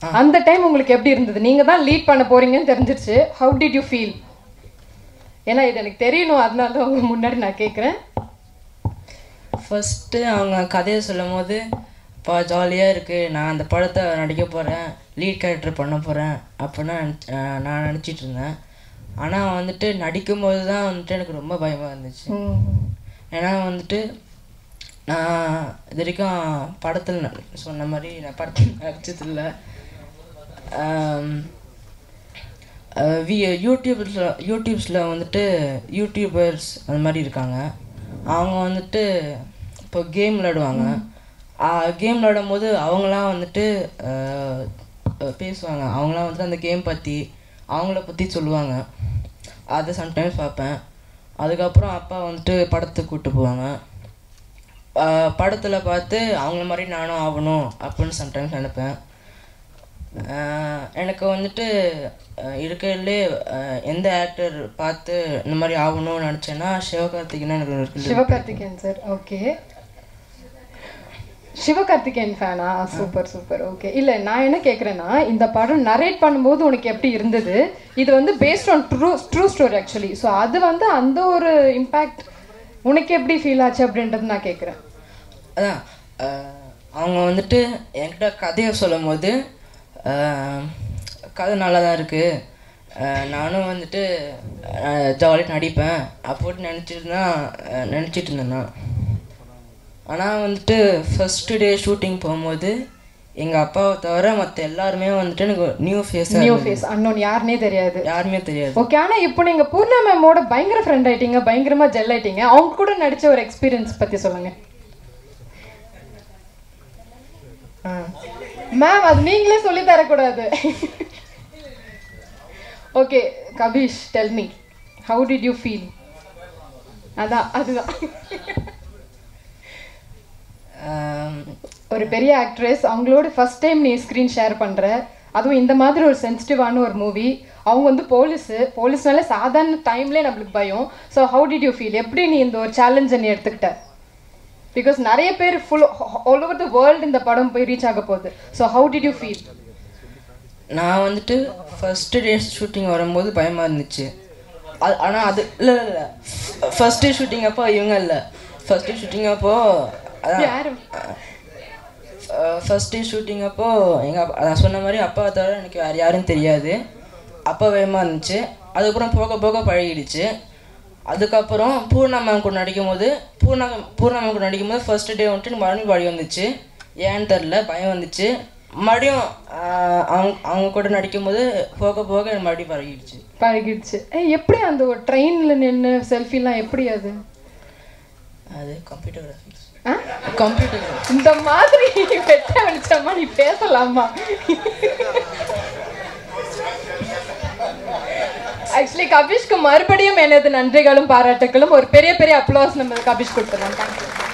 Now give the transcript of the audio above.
அந்த டைம் உங்களுக்கு எப்படி இருந்தது நீங்க தான் லீட் பண்ண போறீங்கன்னு தெரிஞ்சிருச்சு ஹவு டிட் யூ ஃபீல் ஏன்னா இது எனக்கு தெரியணும் அதனால தான் உங்க முன்னாடி நான் கேட்குறேன் ஃபஸ்ட்டு அவங்க கதையை சொல்லும் போது இப்போ ஜாலியாக இருக்குது நான் அந்த படத்தை நடிக்க போகிறேன் லீட் கேரக்டர் பண்ண போகிறேன் அப்படின்னு நினச்சி நான் நினச்சிட்டு இருந்தேன் ஆனால் வந்துட்டு நடிக்கும்போது தான் வந்துட்டு எனக்கு ரொம்ப பயமாக இருந்துச்சு ஏன்னா வந்துட்டு நான் இது வரைக்கும் படத்தில் ந- சொன்ன மாதிரி நான் படத்தில் நடிச்சதில்லை வி யூடியூப்ஸில் யூடியூப்ஸில் வந்துட்டு யூடியூபர்ஸ் அந்த மாதிரி இருக்காங்க அவங்க வந்துட்டு இப்போ கேம் விளையாடுவாங்க கேம் விளையாடும் போது அவங்களாம் வந்துட்டு அஹ், அஹ், பேசுவாங்க அவங்களாம் வந்துட்டு அந்த கேம் பற்றி அவங்கள பற்றி சொல்லுவாங்க அதை சம்டைம்ஸ் பார்ப்பேன் அதுக்கப்புறம் அப்பா வந்துட்டு படத்துக்கு கூப்பிட்டு போவாங்க படத்தில் பார்த்து அவங்கள மாதிரி நானும் ஆகணும் அப்படின்னு சம்டைம்ஸ் நினைப்பேன் ஆஹ் எனக்கு வந்துட்டு இருக்கிறதுலே எந்த ஆக்டர் பார்த்து இந்த மாதிரி ஆகணும்னு நினச்சேன்னா சிவகார்த்திகேயன் எனக்கு இருக்கு சிவகார்த்திகேயன் சார் ஓகே சிவகார்த்திகேயன் ஃபேனா சூப்பர் சூப்பர் ஓகே இல்லை நான் என்ன கேட்குறேன்னா இந்த படம் நரேட் பண்ணும்போது உனக்கு எப்படி இருந்தது இது வந்து based on true true story actually so அது வந்து அந்த ஒரு இம்பேக்ட் உனக்கு எப்படி ஃபீல் ஆச்சு அப்படின்றது நான் கேட்குறேன் அதான் ஆஹ் அவங்க வந்துட்டு என்கிட்ட கதையை சொல்லும் போது ஆஹ் கதை நல்லா தான் இருக்குது நானும் வந்துட்டு ஜாலியாக நடிப்பேன் அப்படின்னு நினச்சிட்டு தான் நினச்சிட்டு இருந்தேன் நான் ஆனால் வந்துட்டு ஃபஸ்ட்டு டே ஷூட்டிங் போகும்போது எங்கள் அப்பாவை தவிர மற்ற எல்லாருமே வந்துட்டு எனக்கு new face new face unknown யாருனே தெரியாது யாருமே தெரியாது ஓகே ஆனா இப்போ நீங்க பூர்ணா மேமோட பயங்கர ஃப்ரெண்ட் ஆயிட்டீங்க பயங்கரமா ஜெல் ஆயிட்டீங்க அவங்க கூட நடிச்ச ஒரு எக்ஸ்பீரியன்ஸ் பத்தி சொல்லுங்க மேம் அது நீங்களே சொல்லி தரக்கூடாது ஓகே கபீஷ் tell me how did you feel அதான் அதுதான் ஆம், ஒரு பெரிய ஆக்ட்ரஸ் அவங்களோட ஃபர்ஸ்ட் டைம் நீ ஸ்க்ரீன் ஷேர் பண்ணுற அதுவும் இந்த மாதிரி ஒரு சென்சிட்டிவான ஒரு மூவி அவங்க வந்து போலீஸு போலீஸ்னால சாதாரண டைம்லேயே நம்மளுக்கு பயம் so how did you feel எப்படி நீ இந்த ஒரு சேலஞ்சை நீ எடுத்துக்கிட்ட பிகாஸ் நிறைய பேர் full all over the world இந்த படம் போய் ரீச் ஆக போகுது so how did you feel நான் வந்துட்டு ஃபஸ்ட்டு டே ஷூட்டிங் வரும்போது பயமாக இருந்துச்சு அது ஆனால் அது இல்லை இல்லை இல்லை ஃபஸ்ட் டே ஷூட்டிங் அப்போ இவங்க இல்லை ஃபஸ்ட் டே ஷூட்டிங் அப்போ அதான் யாரு ஃபஸ்ட் டே ஷூட்டிங் அப்போ எங்கள் அப்பா நான் சொன்ன மாதிரி அப்பாவை தவிர எனக்கு வேறு யாரும் தெரியாது அப்பா பயமாக இருந்துச்சு அதுக்கப்புறம் போக போக பழகிடுச்சு அதுக்கப்புறம் பூர்ணா மேம் கூட நடிக்கும் போது பூர்ணா பூர்ணா மேம் கூட நடிக்கும் போது ஃபர்ஸ்ட் டே வந்துட்டு எனக்கு மறுபடியும் பழி வந்துச்சு ஏன்னு தெரில பயம் வந்துச்சு மறுபடியும் ஆஹ், அவங்க அவங்க கூட நடிக்கும் போது போக போக எனக்கு மறுபடியும் பழகிடுச்சு பழகிடுச்சு ஏய் எப்படி அந்த ஒரு ட்ரெயினில் நின்று செல்ஃபிலாம் எப்படி அது அது கம்ப்யூட்டர் கிராஃபிக்ஸ் ஆ கம்ப்யூட்டர் இந்த மாதிரி வெட்ட வெளிச்சமா நீ பேசலாமா ஆக்சுவலி கபிஷ்க்கு மறுபடியும் எனது நன்றிகளும் பாராட்டுகளும் ஒரு பெரிய பெரிய அப்ளாஸ் நம்ம கபிஷ் கொடுத்துடலாம் தேங்க்யூ